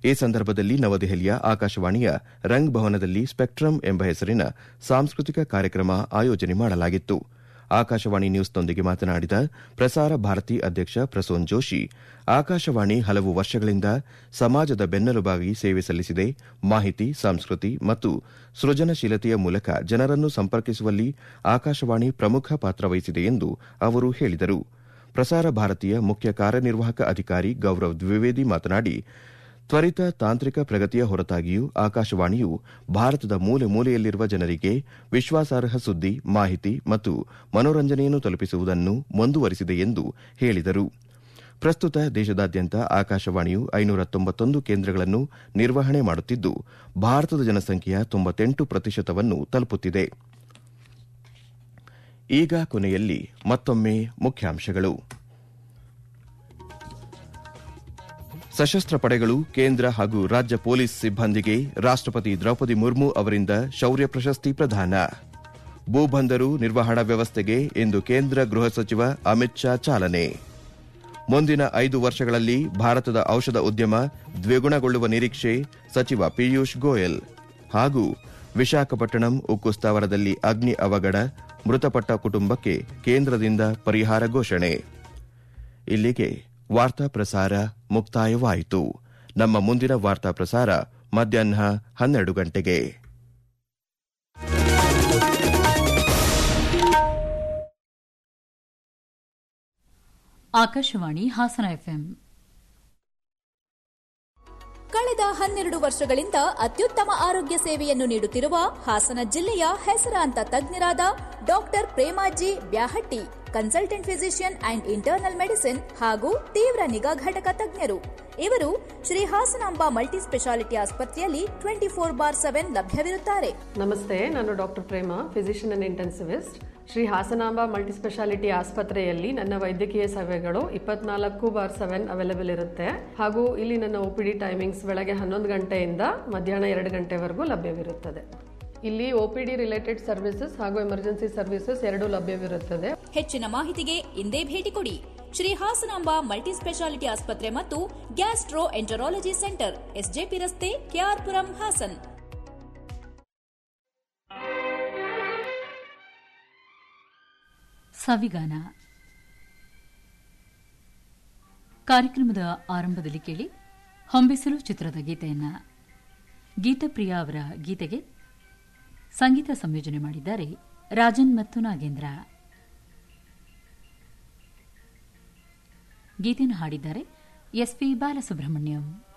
ಈ ಸಂದರ್ಭದಲ್ಲಿ ನವದೆಹಲಿಯ ಆಕಾಶವಾಣಿಯ ರಂಗ್ ಭವನದಲ್ಲಿ ಸ್ಪೆಕ್ಟ್ರಮ್ ಎಂಬ ಹೆಸರಿನ ಸಾಂಸ್ಕೃತಿಕ ಕಾರ್ಯಕ್ರಮ ಆಯೋಜನೆ ಮಾಡಲಾಗಿತ್ತು ಆಕಾಶವಾಣಿ ನ್ಯೂಸ್ನೊಂದಿಗೆ ಮಾತನಾಡಿದ ಪ್ರಸಾರ ಭಾರತಿ ಅಧ್ಯಕ್ಷ ಪ್ರಸೂನ್ ಜೋಶಿ ಆಕಾಶವಾಣಿ ಹಲವು ವರ್ಷಗಳಿಂದ ಸಮಾಜದ ಬೆನ್ನೆಲುಬಾಗಿ ಸೇವೆ ಸಲ್ಲಿಸಿದೆ ಮಾಹಿತಿ ಸಂಸ್ಕೃತಿ ಮತ್ತು ಸೃಜನಶೀಲತೆಯ ಮೂಲಕ ಜನರನ್ನು ಸಂಪರ್ಕಿಸುವಲ್ಲಿ ಆಕಾಶವಾಣಿ ಪ್ರಮುಖ ಪಾತ್ರ ವಹಿಸಿದೆ ಎಂದು ಅವರು ಹೇಳಿದರು ಪ್ರಸಾರ ಭಾರತಿಯ ಮುಖ್ಯ ಕಾರ್ಯನಿರ್ವಾಹಕ ಅಧಿಕಾರಿ ಗೌರವ್ ದ್ವಿವೇದಿ ಮಾತನಾಡಿ ತ್ವರಿತ ತಾಂತ್ರಿಕ ಪ್ರಗತಿಯ ಹೊರತಾಗಿಯೂ ಆಕಾಶವಾಣಿಯು ಭಾರತದ ಮೂಲೆ ಮೂಲೆಯಲ್ಲಿರುವ ಜನರಿಗೆ ವಿಶ್ವಾಸಾರ್ಹ ಸುದ್ದಿ ಮಾಹಿತಿ ಮತ್ತು ಮನೋರಂಜನೆಯನ್ನು ತಲುಪಿಸುವುದನ್ನು ಮುಂದುವರಿಸಿದೆ ಎಂದು ಹೇಳಿದರು ಪ್ರಸ್ತುತ ದೇಶದಾದ್ಯಂತ ಆಕಾಶವಾಣಿಯು ಐನೂರ ತೊಂಬತ್ತೊಂದು ಕೇಂದ್ರಗಳನ್ನು ನಿರ್ವಹಣೆ ಮಾಡುತ್ತಿದ್ದು ಭಾರತದ ಜನಸಂಖ್ಯೆಯ ತೊಂಬತ್ತೆಂಟು ಪ್ರತಿಶತವನ್ನು ತಲುಪುತ್ತಿದೆ ಈಗ ಕೊನೆಯಲ್ಲಿ ಮತ್ತೊಮ್ಮೆ ಮುಖ್ಯಾಂಶಗಳು ಸಶಸ್ತ್ರ ಪಡೆಗಳು ಕೇಂದ್ರ ಹಾಗೂ ರಾಜ್ಯ ಪೊಲೀಸ್ ಸಿಬ್ಬಂದಿಗೆ ರಾಷ್ಟಪತಿ ದ್ರೌಪದಿ ಮುರ್ಮು ಅವರಿಂದ ಶೌರ್ಯ ಪ್ರಶಸ್ತಿ ಪ್ರದಾನ ಭೂಬಂದರು ನಿರ್ವಹಣಾ ವ್ಯವಸ್ಥೆಗೆ ಇಂದು ಕೇಂದ್ರ ಗೃಹ ಸಚಿವ ಅಮಿತ್ ಶಾ ಚಾಲನೆ ಮುಂದಿನ ಐದು ವರ್ಷಗಳಲ್ಲಿ ಭಾರತದ ಔಷಧ ಉದ್ಯಮ ದ್ವಿಗುಣಗೊಳ್ಳುವ ನಿರೀಕ್ಷೆ ಸಚಿವ ಪಿಯೂಷ್ ಗೋಯಲ್ ಹಾಗೂ ವಿಶಾಖಪಟ್ಟಣಂ ಉಕ್ಕು ಸ್ಥಾವರದಲ್ಲಿ ಅಗ್ನಿ ಅವಘಡ ಮೃತಪಟ್ಟ ಕುಟುಂಬಕ್ಕೆ ಕೇಂದ್ರದಿಂದ ಪರಿಹಾರ ಘೋಷಣೆ ಇಲ್ಲಿಗೆ ವಾರ್ತಾ ಪ್ರಸಾರ ಮುಕ್ತಾಯವಾಯಿತು ನಮ್ಮ ಮುಂದಿನ ವಾರ್ತಾ ಪ್ರಸಾರ ಮಧ್ಯಾಹ್ನ ಹನ್ನೆರಡು ಗಂಟೆಗೆ ಆಕಾಶವಾಣಿ ಹಾಸನ ಎಫ್ಎಂ ಕಳೆದ ಹನ್ನೆರಡು ವರ್ಷಗಳಿಂದ ಅತ್ಯುತ್ತಮ ಆರೋಗ್ಯ ಸೇವೆಯನ್ನು ನೀಡುತ್ತಿರುವ ಹಾಸನ ಜಿಲ್ಲೆಯ ಹೆಸರಾಂತ ತಜ್ಞರಾದ doctor Premaji Byahatti consultant physician and internal medicine ಹಾಗೂ ತೀವ್ರ ನಿಗಾ ಘಟಕ ತಜ್ಞರು ಇವರು ಶ್ರೀ ಹಾಸನಾಂಬ ಮಲ್ಟಿ ಸ್ಪೆಷಾಲಿಟಿ ಆಸ್ಪತ್ರೆಯಲ್ಲಿ ಟ್ವೆಂಟಿ ಫೋರ್ ಬಾರ್ ಸೆವೆನ್ ಲಭ್ಯವಿರುತ್ತಾರೆ ನಮಸ್ತೆ ನಾನು doctor Prema physician and intensivist Shri Hasanamba multi speciality ಆಸ್ಪತ್ರೆಯಲ್ಲಿ ನನ್ನ ವೈದ್ಯಕೀಯ ಸೇವೆಗಳು ಇಪ್ಪತ್ನಾಲ್ಕು ಬಾರ್ ಸೆವೆನ್ ಅವೈಲೇಬಲ್ ಇರುತ್ತೆ ಹಾಗೂ ಇಲ್ಲಿ ನನ್ನ ಒ ಪಿ ಡಿ ಟೈಮಿಂಗ್ಸ್ ಬೆಳಗ್ಗೆ ಹನ್ನೊಂದು ಗಂಟೆಯಿಂದ ಮಧ್ಯಾಹ್ನ ಎರಡು ಗಂಟೆವರೆಗೂ ಲಭ್ಯವಿರುತ್ತದೆ ಇಲ್ಲಿ O P D related services ಹಾಗೂ ಎಮರ್ಜೆನ್ಸಿ ಸರ್ವಿಸಸ್ ಎರಡೂ ಲಭ್ಯವಿರುತ್ತದೆ ಹೆಚ್ಚಿನ ಮಾಹಿತಿಗೆ ಇಂದೇ ಭೇಟಿ ಕೊಡಿ ಶ್ರೀ ಹಾಸನಾಂಬ ಮಲ್ಟಿ ಸ್ಪೆಷಾಲಿಟಿ ಆಸ್ಪತ್ರೆ ಮತ್ತು ಗ್ಯಾಸ್ಟ್ರೋ ಎಂಟರಾಲಜಿ ಸೆಂಟರ್ ಎಸ್ಜೆಪಿ ರಸ್ತೆ ಕೆಆರ್ಪುರಂ ಹಾಸನ್ ಸವಿಗಾನ ಕಾರ್ಯಕ್ರಮದ ಆರಂಭದಲ್ಲಿ ಕೇಳಿ ಹೊಂಬಿಸಲು ಚಿತ್ರದ ಗೀತೆಯನ್ನ ಗೀತಪ್ರಿಯ ಅವರ ಗೀತೆಗೆ ಸಂಗೀತ ಸಂಯೋಜನೆ ಮಾಡಿದ್ದಾರೆ ರಾಜನ್ ಮತ್ತು ನಾಗೇಂದ್ರ ಗೀತೆಯನ್ನು ಹಾಡಿದ್ದಾರೆ ಎಸ್ಪಿ ಬಾಲಸುಬ್ರಹ್ಮಣ್ಯಂ